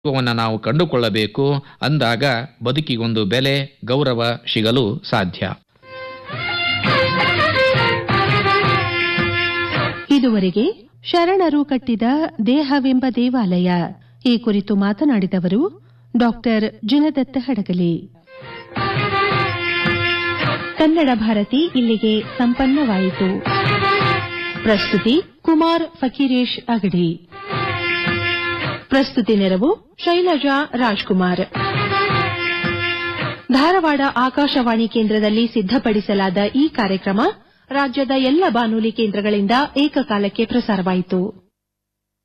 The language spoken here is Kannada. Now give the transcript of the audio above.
ವನ್ನು ನಾವು ಕಂಡುಕೊಳ್ಳಬೇಕು ಅಂದಾಗ ಬದುಕಿಗೊಂದು ಬೆಲೆ ಗೌರವ ಸಿಗಲು ಸಾಧ್ಯ ಇದುವರೆಗೆ ಶರಣರು ಕಟ್ಟಿದ ದೇಹವೆಂಬ ದೇವಾಲಯ ಈ ಕುರಿತು ಮಾತನಾಡಿದವರು ಡಾಕ್ಟರ್ ಜಿನದತ್ತ ಹಡಗಲಿ ಕನ್ನಡ ಭಾರತಿ ಇಲ್ಲಿಗೆ ಸಂಪನ್ನವಾಯಿತು ಪ್ರಸ್ತುತಿ ಕುಮಾರ್ ಫಕೀರೇಶ್ ಅಗಡಿ ಪ್ರಸ್ತುತಿ ನೆರವು ಶೈಲಜಾ ರಾಜ್ಕುಮಾರ್ ಧಾರವಾಡ ಆಕಾಶವಾಣಿ ಕೇಂದ್ರದಲ್ಲಿ ಸಿದ್ಧಪಡಿಸಲಾದ ಈ ಕಾರ್ಯಕ್ರಮ ರಾಜ್ಯದ ಎಲ್ಲ ಬಾನುಲಿ ಕೇಂದ್ರಗಳಿಂದ ಏಕಕಾಲಕ್ಕೆ ಪ್ರಸಾರವಾಯಿತು